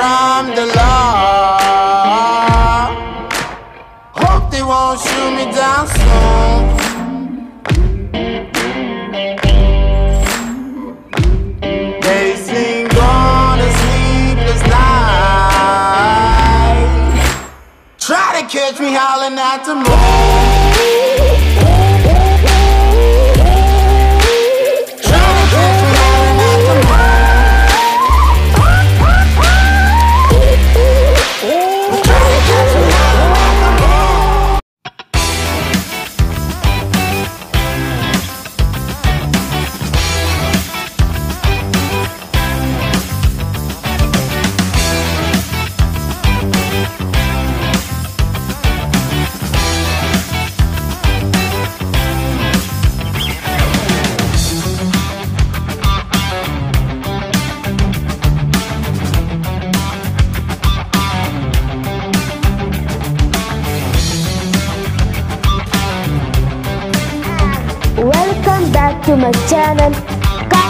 from the law. Hope they won't shoot me down soon. They sing on a sleepless night. Try to catch me howling at the moon. Try to catch me howling at the moon. Try to catch me howling at the moon. Welcome back to my channel. Ka-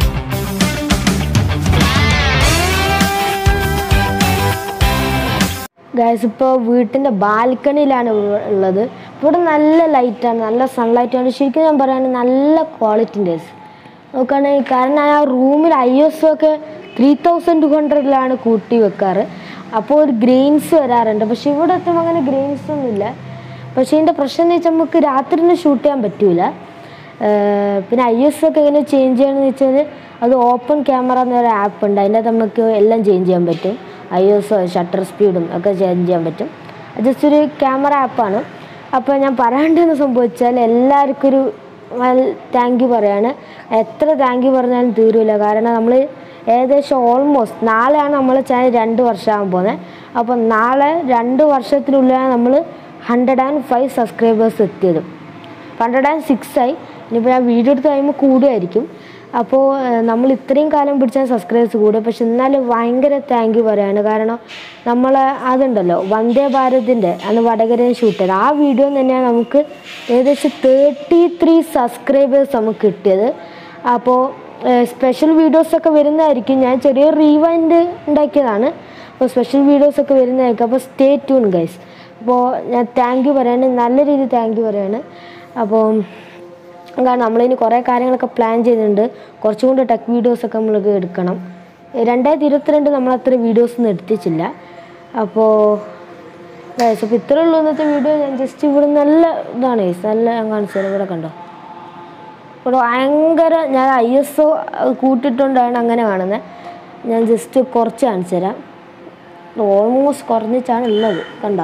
guys ഇപ്പോൾ വീട്ടിൻ്റെ ബാൽക്കണിയിലാണ് ഉ- ഉള്ളത് ഇവിടെ നല്ല ലൈറ്റാണ് നല്ല സൺലൈറ്റാണ് ശരിക്കും ഞാൻ പറയുകയാണെങ്കിൽ നല്ല ക്വാളിറ്റിൻ്റെ നോക്കുകയാണെങ്കിൽ കാരണം ആ റൂമിൽ ഐ എസ് ഒക്കെ ത്രീ തൗസൻഡ് ടു ഹൺഡ്രഡിലാണ് കൂട്ടി വെക്കാറ് അപ്പോൾ ഒരു ഗ്രെയിൻസ് വരാറുണ്ട് പക്ഷെ ഇവിടെ എത്തുമ്പോൾ അങ്ങനെ ഗ്രെയിൻസ് ഒന്നുമില്ല പക്ഷേ ഇതിൻ്റെ പ്രശ്നം എന്ന് വെച്ചാൽ നമുക്ക് രാത്രി ഷൂട്ട് ചെയ്യാൻ പറ്റൂല ഏർ പിന്നെ ഐ എസ് ഒക്കെ എങ്ങനെ ചേഞ്ച് ചെയ്യണമെന്ന് വെച്ചാൽ അത് ഓപ്പൺ ക്യാമറ എന്നൊരു ആപ്പ് ഉണ്ട് അതിൻ്റെ അകത്ത് നമുക്ക് എല്ലാം ചേഞ്ച് ചെയ്യാൻ പറ്റും ഐ എസ് ഷട്ടർ സ്പീഡും ഒക്കെ ചേഞ്ച് ചെയ്യാൻ പറ്റും ജസ്റ്റ് ഒരു ക്യാമറ ആപ്പാണ് അപ്പോൾ ഞാൻ പറയാണ്ടെന്ന് സംഭവിച്ചാൽ എല്ലാവർക്കും ഒരു താങ്ക് യു പറയാണ് എത്ര താങ്ക് യു പറഞ്ഞാലും തീരില്ല കാരണം നമ്മൾ ഏകദേശം ഓൾമോസ്റ്റ് നാളെയാണ് നമ്മളെ ചാനൽ രണ്ട് വർഷമാകാൻ പോകുന്നത് അപ്പോൾ നാളെ രണ്ട് വർഷത്തിനുള്ളിലാണ് നമ്മൾ ഹൺഡ്രഡ് ആൻഡ് ഫൈവ് സബ്സ്ക്രൈബേഴ്സ് എത്തിയത് ഹൺഡ്രഡ് ആൻഡ് സിക്സ് ആയി ഇനിയിപ്പോൾ ഞാൻ വീഡിയോ എടുത്ത് കഴിയുമ്പോൾ കൂടുമായിരിക്കും അപ്പോൾ ഏഹ്, നമ്മൾ ഇത്രയും കാലം പിടിച്ചാൽ സബ്സ്ക്രൈബേഴ്സ് കൂടും പക്ഷെ എന്നാലും ഭയങ്കര താങ്ക് യു പറയാണ് കാരണം നമ്മൾ അതുണ്ടല്ലോ വന്ദേ ഭാരതിൻ്റെ അന്ന് വടകരയിൽ ഷൂട്ട് ചെയ്ത് ആ വീഡിയോ തന്നെയാണ് നമുക്ക് ഏകദേശം തേർട്ടി ത്രീ സബ്സ്ക്രൈബേഴ്സ് നമുക്ക് കിട്ടിയത് അപ്പോൾ സ്പെഷ്യൽ വീഡിയോസൊക്കെ വരുന്നതായിരിക്കും ഞാൻ ചെറിയ റീവൈൻഡ് ഉണ്ടാക്കിയതാണ് അപ്പോൾ സ്പെഷ്യൽ വീഡിയോസൊക്കെ വരുന്നതായിരിക്കും അപ്പോൾ സ്റ്റേ ട്യൂൺ ഗൈസ് അപ്പോൾ ഞാൻ താങ്ക് യു പറയാണ് നല്ല രീതിയിൽ താങ്ക് യു പറയാണ് അപ്പോൾ കാരണം നമ്മളിനി കുറേ കാര്യങ്ങളൊക്കെ പ്ലാൻ ചെയ്യുന്നുണ്ട് കുറച്ചും കൂടി ടെക് വീഡിയോസൊക്കെ നമ്മൾക്ക് എടുക്കണം രണ്ടായിരത്തി ഇരുപത്തിരണ്ട് നമ്മൾ അത്ര വീഡിയോസ് ഒന്നും എടുത്തിച്ചില്ല അപ്പോൾ ഗൈസ് അപ്പോൾ ഇത്രേ ഉള്ളൂ ഇന്നത്തെ വീഡിയോ ഞാൻ ജസ്റ്റ് ഇവിടെ നല്ല ഇതാണ് ഗൈസ് നല്ല ഞാൻ കാണിച്ചു തരാം ഇവിടെ കണ്ടോ ഇവിടെ ഭയങ്കര ഞാൻ ഐ എസ് ഒ കൂട്ടിട്ടുകൊണ്ടാണ് അങ്ങനെ കാണുന്നത് ഞാൻ ജസ്റ്റ് കുറച്ച് കാണിച്ചു തരാം ഓൾമോസ്റ്റ് കുറഞ്ഞിട്ടാണ് ഉള്ളത് കണ്ടോ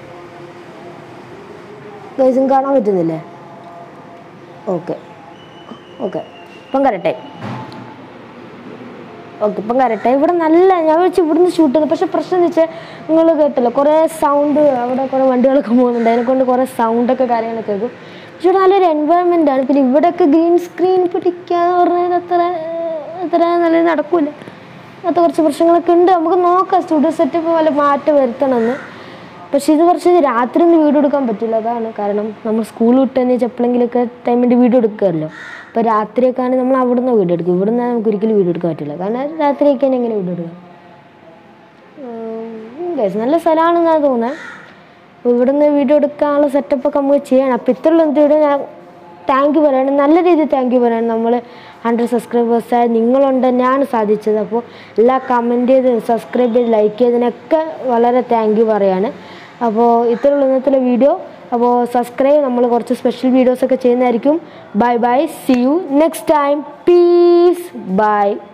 ഗൈസും കാണാൻ പറ്റുന്നില്ലേ ഓക്കെ ഓക്കെ ഇപ്പം കരട്ടെ ഓക്കെ ഇപ്പം കരട്ടെ ഇവിടെ നല്ല ഞാൻ വെച്ച് ഇവിടുന്ന് ഷൂട്ട് ചെയ്യുന്നത് പക്ഷെ പ്രശ്നം എന്ന് വെച്ചാൽ നിങ്ങൾ കേട്ടല്ലോ കുറേ സൗണ്ട് അവിടെ കുറേ വണ്ടികളൊക്കെ പോകുന്നുണ്ട് അതിനെക്കൊണ്ട് കുറേ സൗണ്ടൊക്കെ കാര്യങ്ങളൊക്കെ കേൾക്കും പക്ഷെ ഇവിടെ നല്ലൊരു എൻവയറമെൻ്റ് ആണ് പിന്നെ ഇവിടെയൊക്കെ ഗ്രീൻ സ്ക്രീൻ പിടിക്കാന്ന് പറഞ്ഞാൽ അത്ര അത്ര നല്ല നടക്കൂല അങ്ങനത്തെ കുറച്ച് പ്രശ്നങ്ങളൊക്കെ ഉണ്ട് നമുക്ക് നോക്കാം സ്റ്റുഡിയോ സെറ്റപ്പ് വല്ല മാറ്റം വരുത്തണമെന്ന് പക്ഷെ ഇത് കുറച്ച് രാത്രി ഒന്നും വീഡിയോ എടുക്കാൻ പറ്റില്ല അതാണ് കാരണം നമ്മൾ സ്കൂൾ വിട്ടെന്ന് എപ്പോഴെങ്കിലുമൊക്കെ ടൈമിൻ്റെ വീഡിയോ എടുക്കുമല്ലോ അപ്പോൾ രാത്രിയൊക്കെ ആണെങ്കിൽ നമ്മൾ അവിടുന്ന് വീഡിയോ എടുക്കും ഇവിടുന്ന് നമുക്ക് ഒരിക്കലും വീഡിയോ എടുക്കാൻ പറ്റില്ല കാരണം രാത്രിയൊക്കെ എങ്ങനെ വീഡിയോ എടുക്കാം ഉം, guys, നല്ല സ്ഥലമാണെന്നാണ് തോന്നുന്നത് അപ്പോൾ ഇവിടുന്ന് വീഡിയോ എടുക്കാനുള്ള സെറ്റപ്പൊക്കെ നമുക്ക് ചെയ്യണം അപ്പോൾ ഇത്രയുള്ള എന്ത് വീഡിയോ ഞാൻ താങ്ക് യു പറയാണ് നല്ല രീതിയിൽ താങ്ക് യു പറയാണ് നമ്മൾ ഹൺഡ്രഡ് സബ്സ്ക്രൈബേഴ്സായി നിങ്ങളുണ്ട് തന്നെയാണ് സാധിച്ചത് അപ്പോൾ എല്ലാ കമൻറ്റ് ചെയ്ത് സബ്സ്ക്രൈബ് ചെയ്ത് ലൈക്ക് ചെയ്തതിനൊക്കെ വളരെ താങ്ക് യു പറയാണ് അപ്പോൾ ഇത്രയുള്ള ഇന്നത്തെ വീഡിയോ അപ്പോൾ സബ്സ്ക്രൈബ് നമ്മൾ കുറച്ച് സ്പെഷ്യൽ വീഡിയോസൊക്കെ ചെയ്യുന്നതായിരിക്കും bye bye see you next time peace by